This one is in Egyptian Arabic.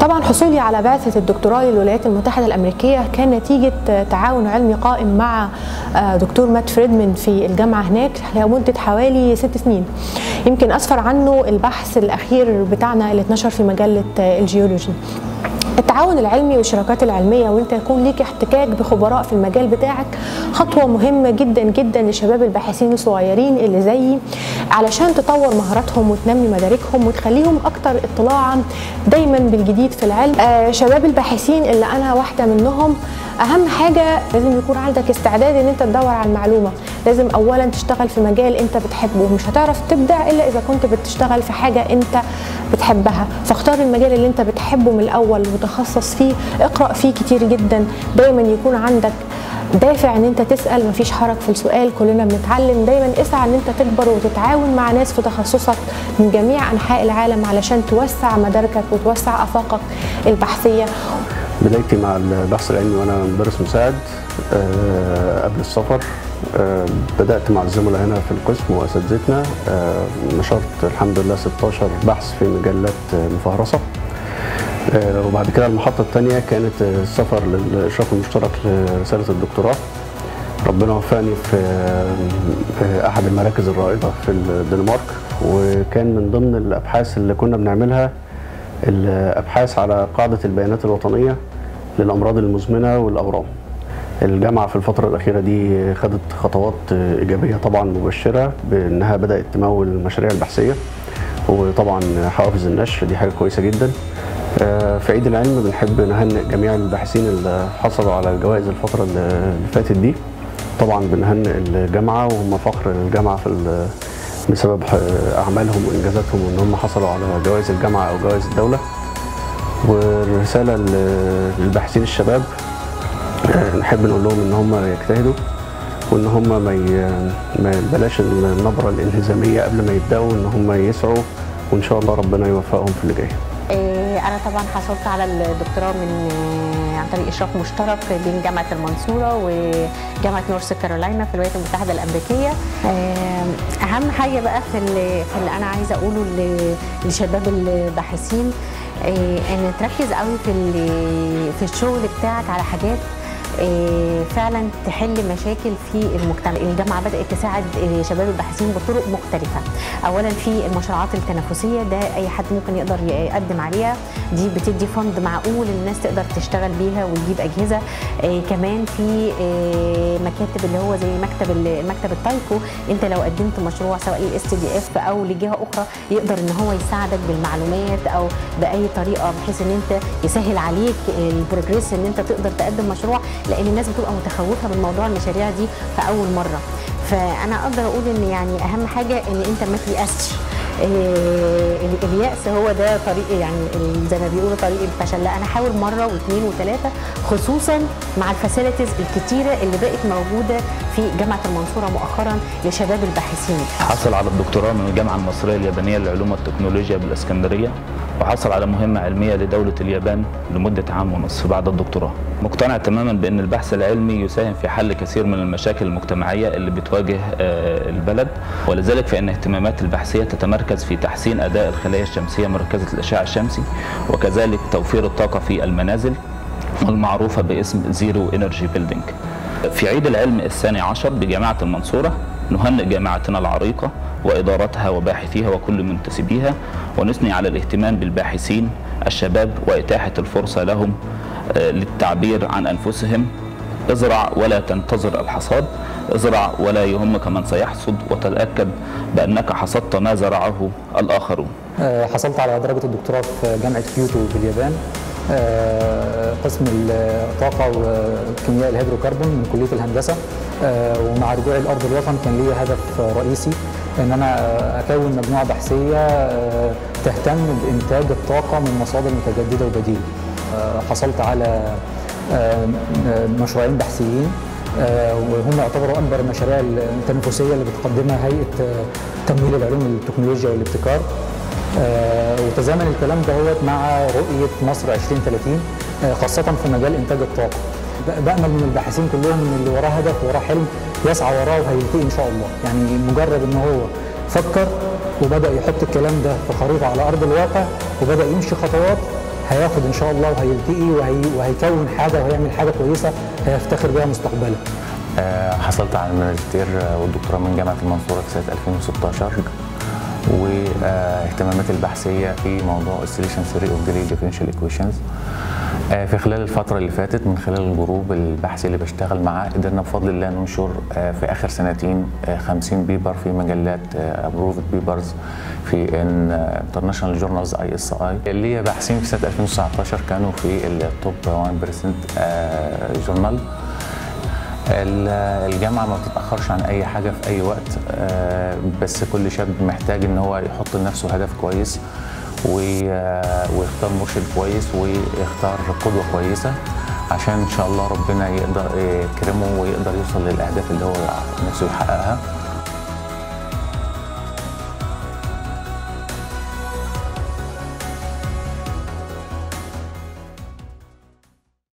طبعا حصولي على بعثة الدكتوراه للولايات المتحدة الأمريكية كان نتيجة تعاون علمي قائم مع دكتور مات فريدمان في الجامعة هناك لمدة حوالي ست سنين يمكن أسفر عنه البحث الأخير بتاعنا اللي اتنشر في مجلة الجيولوجي التعاون العلمي والشراكات العلميه وانت يكون ليك احتكاك بخبراء في المجال بتاعك خطوه مهمه جدا جدا لشباب الباحثين الصغيرين اللي زيي علشان تطور مهاراتهم وتنمي مداركهم وتخليهم اكتر اطلاعا دايما بالجديد في العلم آه شباب الباحثين اللي انا واحده منهم اهم حاجه لازم يكون عندك استعداد ان انت تدور على المعلومه لازم اولا تشتغل في مجال انت بتحبه مش هتعرف تبدع الا اذا كنت بتشتغل في حاجه انت بتحبها فاختار المجال اللي انت بتحبه من الاول وتخصص فيه اقرا فيه كتير جدا دايما يكون عندك دافع ان انت تسال مفيش حرج في السؤال كلنا بنتعلم دايما اسعى ان انت تكبر وتتعاون مع ناس في تخصصك من جميع انحاء العالم علشان توسع مداركك وتوسع افاقك البحثيه بدايتي مع البحث العلمي وانا مدرس مساعد أه قبل السفر أه بدات مع الزملاء هنا في القسم واساتذتنا أه نشرت الحمد لله 16 بحث في مجلات مفهرسه وبعد كده المحطة الثانية كانت السفر للإشراف المشترك لرسالة الدكتوراه ربنا وفقني في أحد المراكز الرائدة في الدنمارك وكان من ضمن الأبحاث اللي كنا بنعملها الأبحاث على قاعدة البيانات الوطنية للأمراض المزمنة والأورام الجامعة في الفترة الأخيرة دي خدت خطوات إيجابية طبعا مبشرة بأنها بدأت تمول المشاريع البحثية وطبعا حوافز النشر دي حاجة كويسة جدا في عيد العلم بنحب نهنئ جميع الباحثين اللي حصلوا على جوائز الفترة اللي فاتت دي طبعا بنهنئ الجامعة وهم فخر الجامعة في بسبب أعمالهم وإنجازاتهم وإن هم حصلوا على جوائز الجامعة أو جوائز الدولة والرسالة للباحثين الشباب نحب نقول لهم إن هم يجتهدوا وإن هم ما ما بلاش النبرة الانهزامية قبل ما يبدأوا إن هم يسعوا وإن شاء الله ربنا يوفقهم في اللي جاي. انا طبعا حصلت على الدكتوراه من عن طريق اشراف مشترك بين جامعه المنصوره وجامعه نورث كارولاينا في الولايات المتحده الامريكيه اهم حاجه بقى في اللي, في اللي انا عايزه اقوله لشباب الباحثين ان تركز قوي في في الشغل بتاعك على حاجات فعلا تحل مشاكل في المجتمع الجامعه بدات تساعد شباب الباحثين بطرق مختلفه اولا في المشروعات التنافسيه ده اي حد ممكن يقدر يقدم عليها دي بتدي فند معقول الناس تقدر تشتغل بيها وتجيب اجهزه كمان في مكاتب اللي هو زي مكتب مكتب التايكو انت لو قدمت مشروع سواء للاس دي اف او لجهه اخرى يقدر ان هو يساعدك بالمعلومات او باي طريقه بحيث ان انت يسهل عليك البروجريس ان انت تقدر تقدم مشروع لان الناس بتبقى متخوفه من موضوع المشاريع دي في اول مره فانا اقدر اقول ان يعني اهم حاجه ان انت ما تيأسش اليأس هو ده طريق يعني زي ما بيقولوا طريق الفشل لا انا حاول مره واثنين وثلاثه خصوصا مع الفاسيلتيز الكتيره اللي بقت موجوده في جامعه المنصوره مؤخرا لشباب الباحثين. حصل على الدكتوراه من الجامعه المصريه اليابانيه للعلوم والتكنولوجيا بالاسكندريه وحصل على مهمه علميه لدوله اليابان لمده عام ونصف بعد الدكتوراه. مقتنع تماما بان البحث العلمي يساهم في حل كثير من المشاكل المجتمعيه اللي بتواجه البلد ولذلك فان اهتمامات البحثيه تتمركز في تحسين اداء الخلايا الشمسيه مركزه الاشعاع الشمسي وكذلك توفير الطاقه في المنازل والمعروفه باسم زيرو انرجي بيلدينج. في عيد العلم الثاني عشر بجامعه المنصوره نهنئ جامعتنا العريقه وادارتها وباحثيها وكل منتسبيها ونثني على الاهتمام بالباحثين الشباب واتاحه الفرصه لهم للتعبير عن انفسهم ازرع ولا تنتظر الحصاد ازرع ولا يهمك من سيحصد وتتاكد بانك حصدت ما زرعه الاخرون حصلت على درجه الدكتوراه في جامعه كيوتو باليابان قسم الطاقة وكيمياء الهيدروكربون من كلية الهندسة ومع رجوعي لأرض الوطن كان لي هدف رئيسي ان انا اكون مجموعه بحثيه تهتم بانتاج الطاقه من مصادر متجدده وبديله. حصلت على مشروعين بحثيين وهم يعتبروا اكبر المشاريع التنافسيه اللي بتقدمها هيئه تمويل العلوم والتكنولوجيا والابتكار. وتزامن الكلام دهوت مع رؤيه مصر 2030 خاصه في مجال انتاج الطاقه. بامل من الباحثين كلهم ان اللي وراه هدف وراه حلم يسعى وراه وهيلتقي ان شاء الله يعني مجرد ان هو فكر وبدا يحط الكلام ده في خريطه على ارض الواقع وبدا يمشي خطوات هياخد ان شاء الله وهيلتقي وهي وهيكون حاجه وهيعمل حاجه كويسه هيفتخر بيها مستقبلا. آه، حصلت على الماجستير والدكتوراه من جامعه المنصوره في سنه 2016 واهتماماتي البحثيه في موضوع oscillation theory of Gray differential equations آه، في خلال الفترة اللي فاتت من خلال الجروب البحثي اللي بشتغل معاه قدرنا بفضل الله ننشر آه، في آخر سنتين آه، 50 بيبر في مجلات ابروفد بيبرز في انترناشونال جورنالز اي اس اي اللي هي باحثين في سنة 2019 كانوا في التوب 1% جورنال ال- الجامعة ما بتتأخرش عن أي حاجة في أي وقت آه، بس كل شاب محتاج إن هو يحط لنفسه هدف كويس وي- آه، ويختار مرشد كويس ويختار قدوة كويسة عشان إن شاء الله ربنا يقدر يكرمه ويقدر يوصل للأهداف اللي هو نفسه يحققها